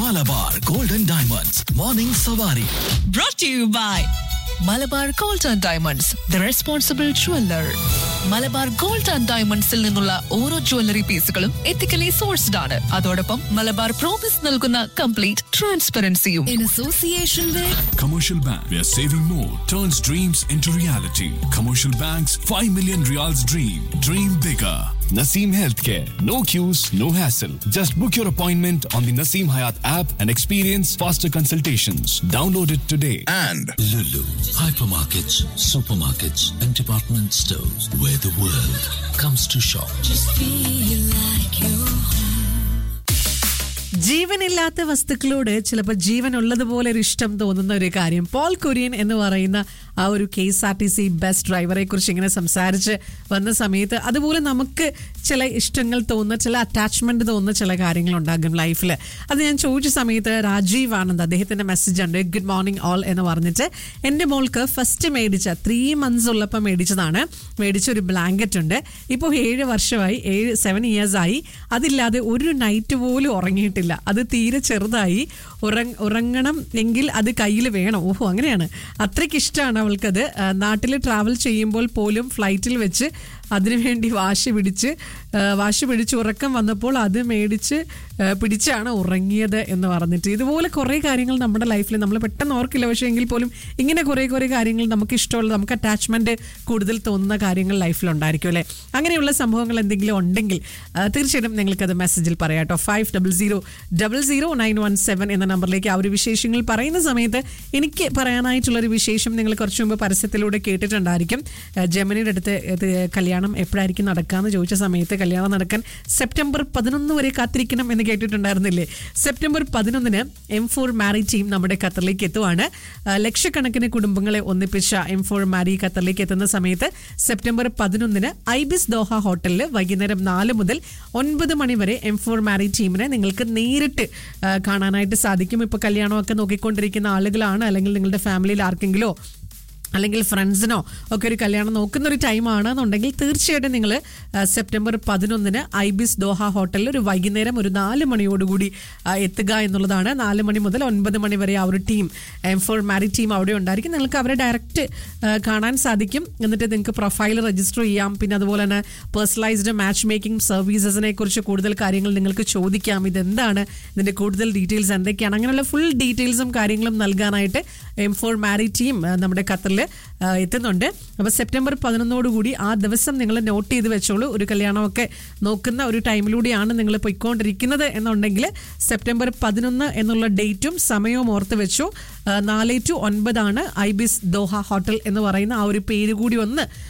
Malabar gold and diamonds morning സവാരി brought to you by Malabar gold and diamonds the responsible jeweller Malabar gold and ഡയമണ്ട്സിൽ നിന്നുള്ള ഓരോ jewellery പീസുകളും ethically sourced ആണ് അതോടൊപ്പം മലബാർ പ്രോമിസ് നൽകുന്ന കംപ്ലീറ്റ് ട്രാൻസ്പെറൻസിയും in association with Commercial Bank, where saving more turns dreams into reality. Commercial Bank's 5 million reals dream. Dream bigger. Naseem Healthcare. No queues, no hassle. Just book your appointment on the Naseem Hayat app and experience faster consultations. Download it today. and Lulu hypermarkets, supermarkets, and department stores where the world comes to shop. ജീവനില്ലാത്ത വസ്തുക്കളോട് ചിലപ്പോൾ ജീവൻ ഉള്ളതുപോലെ ഒരു ഇഷ്ടം തോന്നുന്ന ഒരു കാര്യം Paul Kurian എന്ന് പറയുന്ന ആ ഒരു K S R T C bus ഡ്രൈവറെ കുറിച്ച് ഇങ്ങനെ സംസാരിച്ച് വന്ന സമയത്ത് അതുപോലെ നമുക്ക് ചില ഇഷ്ടങ്ങൾ തോന്നുന്ന ചില അറ്റാച്ച്മെന്റ് തോന്നുന്ന ചില കാര്യങ്ങൾ ഉണ്ടാകും ലൈഫിൽ അത് ഞാൻ ചോദിച്ച സമയത്ത് രാജീവ് ആനന്ദ് അദ്ദേഹത്തിന്റെ മെസ്സേജ് ഉണ്ട് ഗുഡ് മോർണിംഗ് ഓൾ എന്ന് പറഞ്ഞിട്ട് എൻ്റെ മോൾക്ക് ഫസ്റ്റ് മേടിച്ച ത്രീ മന്ത്സ് ഉള്ളപ്പോൾ മേടിച്ചതാണ് മേടിച്ച ഒരു ബ്ലാങ്കറ്റ് ഉണ്ട് ഇപ്പോൾ ഏഴ് വർഷമായി ഏഴ് സെവൻ ഇയേഴ്സ് ആയി അതില്ലാതെ ഒരു നൈറ്റ് പോലും ഉറങ്ങിയിട്ടില്ല അത് തീരെ ചെറുതായി ഉറങ് ഉറങ്ങണം എങ്കിൽ അത് കയ്യിൽ വേണം ഓഹോ അങ്ങനെയാണ് അത്രയ്ക്ക് ഇഷ്ടമാണ് അവൾക്കത് നാട്ടിൽ ട്രാവൽ ചെയ്യുമ്പോൾ പോലും ഫ്ലൈറ്റിൽ വെച്ച് അതിനുവേണ്ടി വാശി പിടിച്ച് ആ, വാശി പിടിച്ച് ഉറക്കം വന്നപ്പോൾ അത് മേടിച്ച് ആ, പിടിച്ചാണ് ഉറങ്ങിയത് എന്ന് പറഞ്ഞിട്ട് ഇതുപോലെ കുറേ കാര്യങ്ങൾ നമ്മുടെ ലൈഫിൽ നമ്മൾ പെട്ടെന്ന് ഓർക്കില്ല പക്ഷേ എങ്കിൽ പോലും ഇങ്ങനെ കുറേ കുറേ കാര്യങ്ങൾ നമുക്ക് ഇഷ്ടമുള്ള നമുക്ക് അറ്റാച്ച്മെന്റ് കൂടുതൽ തോന്നുന്ന കാര്യങ്ങൾ ലൈഫിൽ ഉണ്ടായിരിക്കും അല്ലേ അങ്ങനെയുള്ള സംഭവങ്ങൾ എന്തെങ്കിലും ഉണ്ടെങ്കിൽ ആ, തീർച്ചയായിട്ടും നിങ്ങൾക്കത് മെസ്സേജിൽ പറയാം കേട്ടോ five double zero double zero nine one seven എന്ന നമ്പറിലേക്ക് ആ ഒരു വിശേഷങ്ങൾ പറയുന്ന സമയത്ത് എനിക്ക് പറയാനായിട്ടുള്ളൊരു വിശേഷം നിങ്ങൾ കുറച്ച് മുമ്പ് പരസ്യത്തിലൂടെ കേട്ടിട്ടുണ്ടായിരിക്കും ആ, ജെമിനിയുടെ അടുത്ത് ഇത് കല്യാണം എപ്പോഴായിരിക്കും നടക്കാന്ന് ചോദിച്ച സമയത്ത് കല്യാണം നടക്കാൻ സെപ്റ്റംബർ പതിനൊന്ന് വരെ കാത്തിരിക്കണം എന്ന് കേട്ടിട്ടുണ്ടായിരുന്നില്ലേ സെപ്റ്റംബർ പതിനൊന്നിന് എം ഫോർ മാരി ടീം നമ്മുടെ ഖത്തറിലേക്ക് എത്തുവാണ് ആ, ലക്ഷക്കണക്കിന് കുടുംബങ്ങളെ ഒന്നിപ്പിച്ച എം ഫോർ മാരി ഖത്തറിലേക്ക് എത്തുന്ന സമയത്ത് സെപ്റ്റംബർ പതിനൊന്നിന് ഐബിസ് ദോഹ ഹോട്ടലിൽ വൈകുന്നേരം നാല് മുതൽ ഒൻപത് മണി വരെ എം ഫോർ മാരി ടീമിനെ നിങ്ങൾക്ക് നേരിട്ട് ആ, കാണാനായിട്ട് സാധിക്കും ഇപ്പോൾ കല്യാണമൊക്കെ നോക്കിക്കൊണ്ടിരിക്കുന്ന ആളുകളാണ് അല്ലെങ്കിൽ നിങ്ങളുടെ ഫാമിലിയിൽ ആർക്കെങ്കിലോ അല്ലെങ്കിൽ ഫ്രണ്ട്സിനോ ഒക്കെ ഒരു കല്യാണം നോക്കുന്ന ഒരു ടൈമാണ് എന്നുണ്ടെങ്കിൽ തീർച്ചയായിട്ടും നിങ്ങൾ സെപ്റ്റംബർ പതിനൊന്നിന് ഐബിസ് ദോഹ ഹോട്ടലിൽ ഒരു വൈകുന്നേരം ഒരു നാല് മണിയോടുകൂടി ആ, എത്തുക എന്നുള്ളതാണ് നാല് മണി മുതൽ ഒൻപത് മണി വരെ ആ ഒരു team M four marry team അവിടെ ഉണ്ടായിരിക്കും നിങ്ങൾക്ക് അവരെ ഡയറക്റ്റ് കാണാൻ സാധിക്കും എന്നിട്ട് നിങ്ങൾക്ക് പ്രൊഫൈൽ രജിസ്റ്റർ ചെയ്യാം പിന്നെ അതുപോലെ തന്നെ പേഴ്സണലൈസ്ഡ് മാച്ച് മേക്കിംഗ് സർവീസസിനെ കുറിച്ച് കൂടുതൽ കാര്യങ്ങൾ നിങ്ങൾക്ക് ചോദിക്കാം ഇതെന്താണ് ഇതിന്റെ കൂടുതൽ ഡീറ്റെയിൽസ് എന്തൊക്കെയാണ് അങ്ങനെയുള്ള ഫുൾ ഡീറ്റെയിൽസും കാര്യങ്ങളും നൽകാനായിട്ട് എം ഫോർ മാരി ടീം നമ്മുടെ ഖത്തറിൽ എത്തുന്നുണ്ട് അപ്പോൾ സെപ്റ്റംബർ പതിനൊന്നോടുകൂടി ആ ദിവസം നിങ്ങൾ നോട്ട് ചെയ്ത് വെച്ചോളൂ ഒരു കല്യാണമൊക്കെ നോക്കുന്ന ഒരു ടൈമിലൂടെയാണ് നിങ്ങൾ പൊയ്ക്കൊണ്ടിരിക്കുന്നത് എന്നുണ്ടെങ്കിൽ സെപ്റ്റംബർ പതിനൊന്ന് എന്നുള്ള ഡേറ്റും സമയവും ഓർത്ത് വെച്ചു ആ, നാല് ടു ഒൻപതാണ് ഐബിസ് ദോഹ ഹോട്ടൽ എന്ന് പറയുന്ന ആ ഒരു പേര് കൂടി ഒന്ന്